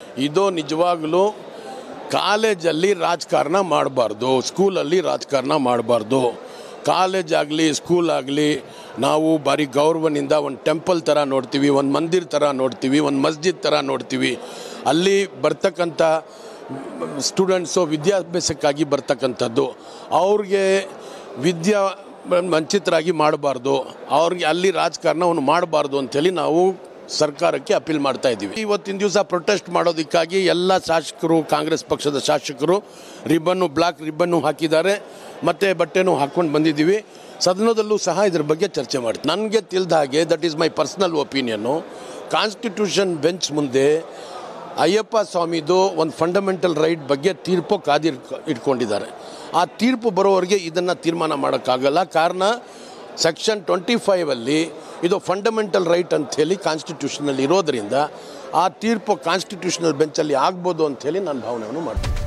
ಇದು ನಿಜವಾಗ್ಲೂ ಕಾಲೇಜಲ್ಲಿ ರಾಜಕಾರಣ ಮಾಡಬಾರ್ದು ಸ್ಕೂಲಲ್ಲಿ ರಾಜಕಾರಣ ಮಾಡಬಾರ್ದು ಕಾಲೇಜ್ ಆಗಲಿ ಸ್ಕೂಲ್ ಆಗಲಿ ನಾವು ಭಾರಿ ಗೌರವನಿಂದ ಒಂದು ಟೆಂಪಲ್ ಥರ ನೋಡ್ತೀವಿ ಒಂದು ಮಂದಿರ ಥರ ನೋಡ್ತೀವಿ ಒಂದು ಮಸ್ಜಿದ್ ಥರ ನೋಡ್ತೀವಿ ಅಲ್ಲಿ ಬರ್ತಕ್ಕಂಥ ಸ್ಟೂಡೆಂಟ್ಸು ವಿದ್ಯಾಭ್ಯಾಸಕ್ಕಾಗಿ ಬರ್ತಕ್ಕಂಥದ್ದು ಅವ್ರಿಗೆ ವಿದ್ಯಾ ವಂಚಿತರಾಗಿ ಮಾಡಬಾರ್ದು ಅವ್ರಿಗೆ ಅಲ್ಲಿ ರಾಜಕಾರಣವನ್ನು ಮಾಡಬಾರ್ದು ಅಂಥೇಳಿ ನಾವು ಸರ್ಕಾರಕ್ಕೆ ಅಪೀಲ್ ಮಾಡ್ತಾ ಇದ್ದೀವಿ ಇವತ್ತಿನ ದಿವಸ ಪ್ರೊಟೆಸ್ಟ್ ಮಾಡೋದಕ್ಕಾಗಿ ಎಲ್ಲ ಶಾಸಕರು ಕಾಂಗ್ರೆಸ್ ಪಕ್ಷದ ಶಾಸಕರು ರಿಬ್ಬನ್ನು ಬ್ಲಾಕ್ ರಿಬ್ಬನ್ನು ಹಾಕಿದ್ದಾರೆ ಮತ್ತು ಬಟ್ಟೆನೂ ಹಾಕ್ಕೊಂಡು ಬಂದಿದ್ದೀವಿ ಸದನದಲ್ಲೂ ಸಹ ಇದ್ರ ಬಗ್ಗೆ ಚರ್ಚೆ ಮಾಡ್ತೀವಿ ನನಗೆ ತಿಳಿದ ಹಾಗೆ that is my personal opinion constitution bench ಮುಂದೆ ಅಯ್ಯಪ್ಪ ಸ್ವಾಮಿದು ಒಂದು ಫಂಡಮೆಂಟಲ್ ರೈಟ್ ಬಗ್ಗೆ ತೀರ್ಪು ಕಾದಿರ್ ಇಟ್ಕೊಂಡಿದ್ದಾರೆ ಆ ತೀರ್ಪು ಬರೋವರೆಗೆ ಇದನ್ನು ತೀರ್ಮಾನ ಮಾಡೋಕ್ಕಾಗಲ್ಲ ಕಾರಣ ಸೆಕ್ಷನ್ ಟ್ವೆಂಟಿ ಫೈವಲ್ಲಿ ಇದು ಫಂಡಮೆಂಟಲ್ ರೈಟ್ ಅಂಥೇಳಿ ಕಾನ್ಸ್ಟಿಟ್ಯೂಷನಲ್ಲಿ ಇರೋದರಿಂದ ಆ ತೀರ್ಪು ಕಾನ್ಸ್ಟಿಟ್ಯೂಷನಲ್ ಬೆಂಚಲ್ಲಿ ಆಗ್ಬೋದು ಅಂಥೇಳಿ ನಾನು ಭಾವನೆಯನ್ನು ಮಾಡ್ತೀನಿ